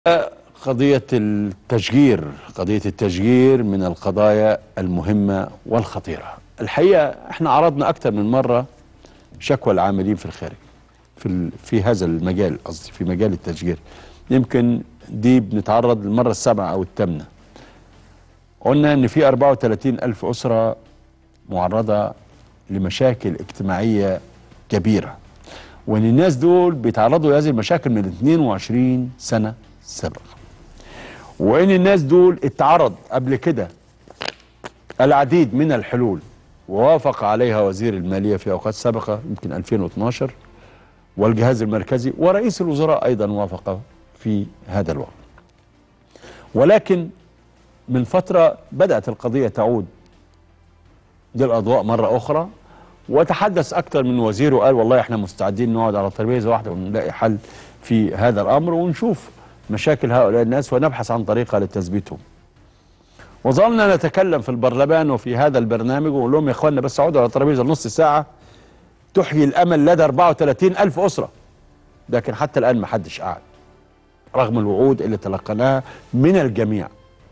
قضية التشجير قضية التشجير من القضايا المهمة والخطيرة الحقيقة احنا عرضنا أكثر من مرة شكوى العاملين في الخارج في, ال... في هذا المجال قصدي في مجال التشجير يمكن دي بنتعرض للمرة السابعة أو الثامنة قلنا إن في 34 ألف أسرة معرضة لمشاكل اجتماعية كبيرة وإن الناس دول بيتعرضوا لهذه المشاكل من 22 سنة سابقة وإن الناس دول اتعرض قبل كده العديد من الحلول ووافق عليها وزير المالية في أوقات سابقة يمكن 2012 والجهاز المركزي ورئيس الوزراء أيضا وافق في هذا الوقت ولكن من فترة بدأت القضية تعود للأضواء مرة أخرى وتحدث أكثر من وزير وقال والله احنا مستعدين نقعد على ترابيزة واحدة ونلاقي حل في هذا الأمر ونشوف مشاكل هؤلاء الناس ونبحث عن طريقة لتثبيتهم وظلنا نتكلم في البرلمان وفي هذا البرنامج ونقول لهم يا اخوانا بس اقعدوا على ترابيزه نص ساعه تحيي الامل لدى 34 الف اسره لكن حتى الان ما حدش قعد رغم الوعود اللي تلقيناها من الجميع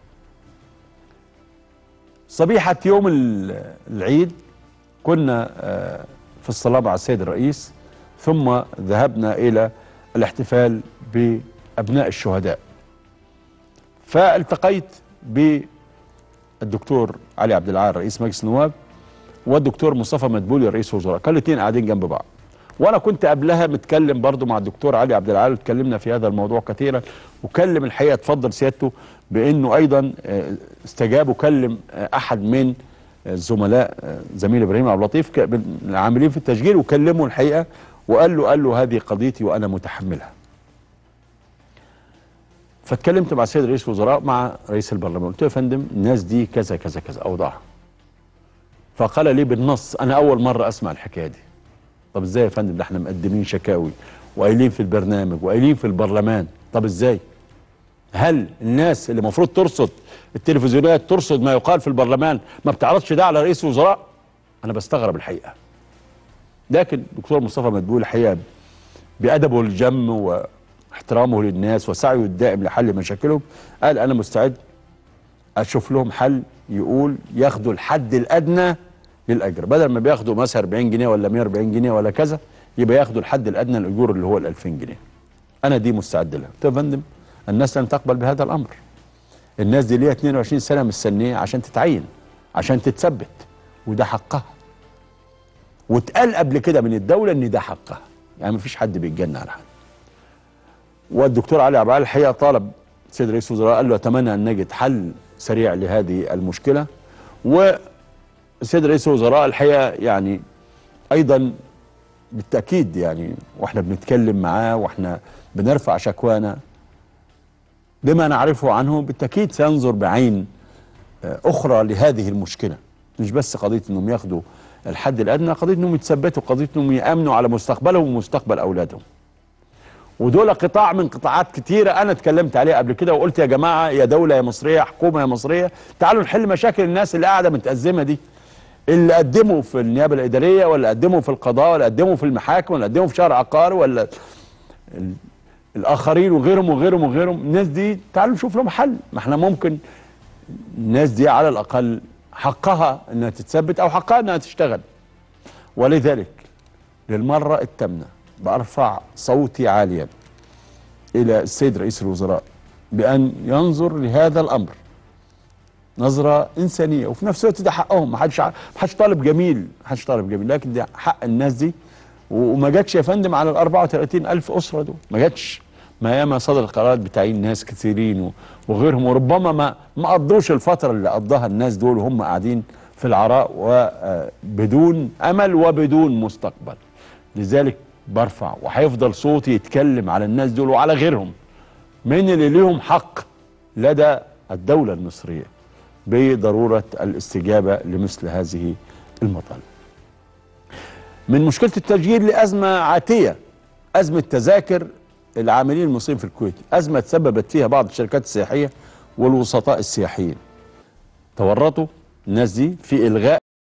صبيحه يوم العيد كنا في الصلاه مع السيد الرئيس ثم ذهبنا الى الاحتفال بابناء الشهداء فالتقيت بالدكتور علي عبد العال رئيس مجلس النواب والدكتور مصطفى مدبولي رئيس الوزراء كانوا الاثنين قاعدين جنب بعض وانا كنت قبلها متكلم برضو مع الدكتور علي عبد العال واتكلمنا في هذا الموضوع كثيرا وكلم الحقيقه اتفضل سيادته بانه ايضا استجاب وكلم احد من الزملاء زميل ابراهيم عبد اللطيف العاملين في التشجير وكلمه الحقيقه وقال له قال له هذه قضيتي وانا متحملها فاتكلمت مع السيد رئيس الوزراء مع رئيس البرلمان قلت له يا فندم الناس دي كذا كذا كذا اوضاعها فقال لي بالنص انا اول مره اسمع الحكايه دي طب ازاي يا فندم ده احنا مقدمين شكاوي وقايلين في البرنامج وقايلين في البرلمان طب ازاي هل الناس اللي المفروض ترصد التلفزيونات ترصد ما يقال في البرلمان ما بتعرضش ده على رئيس الوزراء انا بستغرب الحقيقه لكن الدكتور مصطفى مدبول الحقيقه بادبه الجم و احترامه للناس وسعيه الدائم لحل مشاكلهم قال انا مستعد اشوف لهم حل يقول ياخدوا الحد الادنى للاجر بدل ما بياخدوا مثلا 40 جنيه ولا 140 جنيه ولا كذا يبقى ياخدوا الحد الادنى للاجور اللي هو ال 2000 جنيه انا دي مستعد لها قلت يا فندم الناس لن تقبل بهذا الامر الناس دي ليها 22 سنه مستنيه عشان تتعين عشان تتثبت وده حقها واتقال قبل كده من الدوله ان ده حقها يعني مفيش حد بيتجنى على حد والدكتور علي عبد الحقيقه طالب سيد رئيس الوزراء قال له اتمنى ان نجد حل سريع لهذه المشكله والسيد رئيس الوزراء الحقيقه يعني ايضا بالتاكيد يعني واحنا بنتكلم معاه واحنا بنرفع شكوانا بما نعرفه عنه بالتاكيد سينظر بعين اخرى لهذه المشكله مش بس قضيه انهم ياخدوا الحد الادنى قضيه انهم يتثبتوا قضيه انهم يامنوا على مستقبلهم ومستقبل اولادهم ودول قطاع من قطاعات كتيرة أنا اتكلمت عليها قبل كده وقلت يا جماعة يا دولة يا مصرية حكومة يا مصرية تعالوا نحل مشاكل الناس اللي قاعدة متأزمة دي اللي قدموا في النيابة الإدارية ولا قدموا في القضاء ولا قدموا في المحاكم ولا قدموا في شهر عقار ولا الآخرين وغيرهم وغيرهم وغيرهم الناس دي تعالوا نشوف لهم حل ما احنا ممكن الناس دي على الأقل حقها أنها تتثبت أو حقها أنها تشتغل ولذلك للمرة الثامنة برفع صوتي عاليا الى السيد رئيس الوزراء بان ينظر لهذا الامر نظره انسانيه وفي نفس الوقت ده حقهم ما حدش ما حدش طالب جميل ما حدش طالب جميل لكن ده حق الناس دي وما جاتش يا فندم على ال 34 الف اسره دول ما جاتش ما ياما صدر القرارات بتاعين ناس كثيرين وغيرهم وربما ما ما قضوش الفتره اللي قضاها الناس دول وهم قاعدين في العراء وبدون امل وبدون مستقبل لذلك برفع وهيفضل صوتي يتكلم على الناس دول وعلى غيرهم من اللي ليهم حق لدى الدولة المصرية بضرورة الاستجابة لمثل هذه المطالب من مشكلة التشجير لأزمة عاتية أزمة تذاكر العاملين المصريين في الكويت أزمة تسببت فيها بعض الشركات السياحية والوسطاء السياحيين تورطوا الناس دي في إلغاء